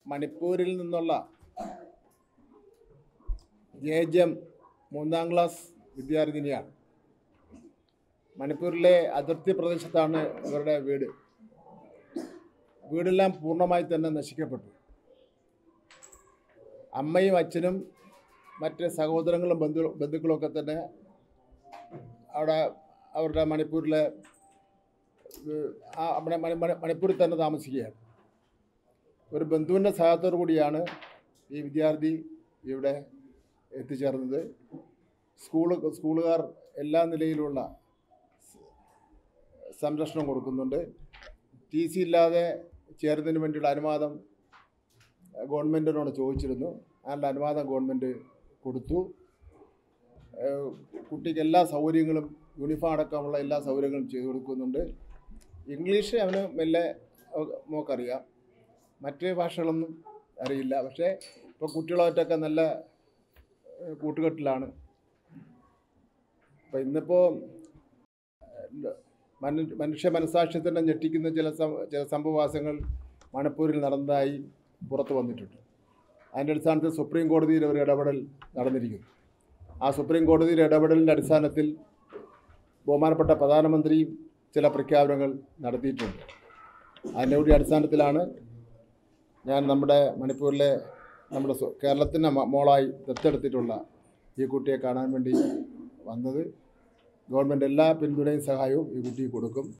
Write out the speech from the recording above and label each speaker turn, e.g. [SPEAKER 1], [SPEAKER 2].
[SPEAKER 1] മണിപ്പൂരിൽ നിന്നുള്ള J gem മൂന്നാം ക്ലാസ് വിദ്യാർത്ഥിനിയാണ് മണിപ്പൂരിലെ അതിർത്തി പ്രദേശത്താണ് ഇവരുടെ വീട് വീടെല്ലാം പൂർണ്ണമായി തന്നെ നശിക്കപ്പെട്ടു അമ്മയും അച്ഛനും മറ്റ് സഹോദരങ്ങളും ബന്ധു ബന്ധുക്കളൊക്കെ തന്നെ അവിടെ അവരുടെ മണിപ്പൂരിലെ ഏഹ്, ആ അവിടെ മണി മണി- മണിപ്പൂരിൽ തന്നെ താമസിക്കുകയാണ് ഒരു ബന്ധുവിൻ്റെ സഹായത്തോടു കൂടിയാണ് ഈ വിദ്യാർത്ഥി ഇവിടെ എത്തിച്ചേർന്നത് സ്കൂൾ സ്കൂളുകാർ എല്ലാ നിലയിലുള്ള സംരക്ഷണം കൊടുക്കുന്നുണ്ട് ടി സി ഇല്ലാതെ ചേരുന്നതിന് വേണ്ടിയുള്ള അനുവാദം ഗവൺമെൻറ്റിനോട് ചോദിച്ചിരുന്നു അതിനുള്ള അനുവാദം ഗവൺമെൻറ് കൊടുത്തു ഏഹ് കുട്ടിക്ക് എല്ലാ സൗകര്യങ്ങളും യൂണിഫോം അടക്കമുള്ള എല്ലാ സൗകര്യങ്ങളും ചെയ്തു കൊടുക്കുന്നുണ്ട് ഇംഗ്ലീഷ് അവന് മെല്ലെ മോക്കറിയാം മറ്റ് ഭാഷകളൊന്നും അറിയില്ല പക്ഷേ ഇപ്പോൾ കുട്ടികളായിട്ടൊക്കെ നല്ല ഏഹ് കൂട്ടുകെട്ടിലാണ് അപ്പോൾ ഇന്നിപ്പോൾ മനു മനുഷ്യ മനസാക്ഷ്യത്തിൻ്റെ ഞെട്ടിക്കുന്ന ചില സം- ചില സംഭവവാസങ്ങൾ മണിപ്പൂരിൽ നടന്നതായി പുറത്തു വന്നിട്ടുണ്ട് അതിൻ്റെ അടിസ്ഥാനത്തിൽ സുപ്രീം കോടതിയിൽ ഒരു ഇടപെടൽ നടന്നിരിക്കുന്നു ആ സുപ്രീം കോടതിയുടെ ഇടപെടലിൻ്റെ അടിസ്ഥാനത്തിൽ ബഹുമാനപ്പെട്ട പ്രധാനമന്ത്രി ചില പ്രഖ്യാപനങ്ങൾ നടത്തിയിട്ടുണ്ട് അതിൻ്റെ കൂടി അടിസ്ഥാനത്തിലാണ് ഞാൻ നമ്മുടെ മണിപ്പൂരിലെ നമ്മുടെ സ്വ- കേരളത്തിൻ്റെ മ- മോളായി ദത്തെടുത്തിട്ടുള്ള ഈ കുട്ടിയെ കാണാൻ വേണ്ടി വന്നത് ഗവൺമെൻറ് എല്ലാ പിന്തുണയും സഹായവും ഈ കുട്ടിക്ക് കൊടുക്കും